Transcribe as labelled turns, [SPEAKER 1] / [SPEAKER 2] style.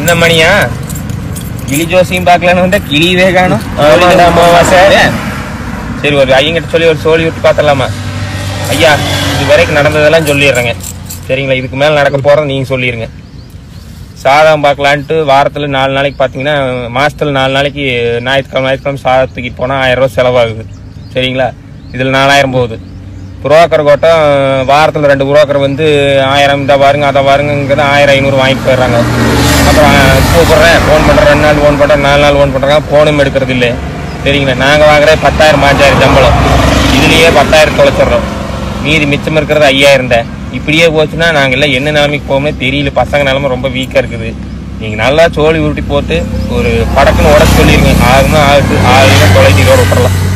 [SPEAKER 1] என்ன மணியா கிளி ஜோசியும் பார்க்கலான்னு வந்தா கிளியவே காணும்
[SPEAKER 2] ஆமாண்டா, அமாவாசை.
[SPEAKER 1] சரி ஒரு ஐயங்கிட்ட சொல்லி ஒரு சோழி விட்டு பார்த்தலாமா ஐயா இது வரைக்கும் நடந்ததெல்லாம் சொல்லிடுறேங்க சரிங்களா இதுக்கு மேல நடக்க போறத நீங்க சொல்லிடுங்க சாதம் பார்க்கலான்ட்டு வாரத்துல நாலு நாளைக்கு பார்த்தீங்கன்னா மாசத்துல நாலு நாளைக்கு ஞாயிற்றுக்கிழமை ஞாயிற்றுக்கிழமை சாதம் தூக்கிட்டு போனால் ஆயிரம் ரூபாய் செலவாகுது சரிங்களா இதில் நாலாயிரம் போகுது புரோக்கர் கோட்டம் வாரத்தில் ரெண்டு புரோக்கர் வந்து ஆயிரம் இந்த பாருங்க அதை பாருங்கிறது ஆயிரம் ஐநூறு வாங்கிட்டு போயிடுறாங்க அப்புறம் அஹ், கூப்பிடுறேன் ஃபோன் பண்ணுறேன் ரெண்டு நாள் ஃபோன் பண்ணுறேன் நாலு நாள் ஃபோன் பண்ணுறாங்க ஃபோனும் எடுக்கிறது இல்லை சரிங்களா நாங்கள் வாங்குற பத்தாயிரம் பாஞ்சாயிரம் சம்பளம் இதுலேயே பத்தாயிரம் தொலைச்சிடுறோம் மீதி மிச்சம் இருக்கிறது ஐயாயிரம் தான் இப்படியே போச்சுன்னா நாங்கள் எல்லாம் என்ன நிலைமைக்கு போகணும்னே தெரியல பசங்க நிலைமை ரொம்ப வீக்காக இருக்குது நீங்கள் நல்லா சோழி உருட்டி போட்டு ஒரு படக்குன்னு உடச்சு சொல்லிடுங்க ஆகுனா ஆகுது ஆகுதுன்னா தொலைச்சி இதோட விட்டுறலாம்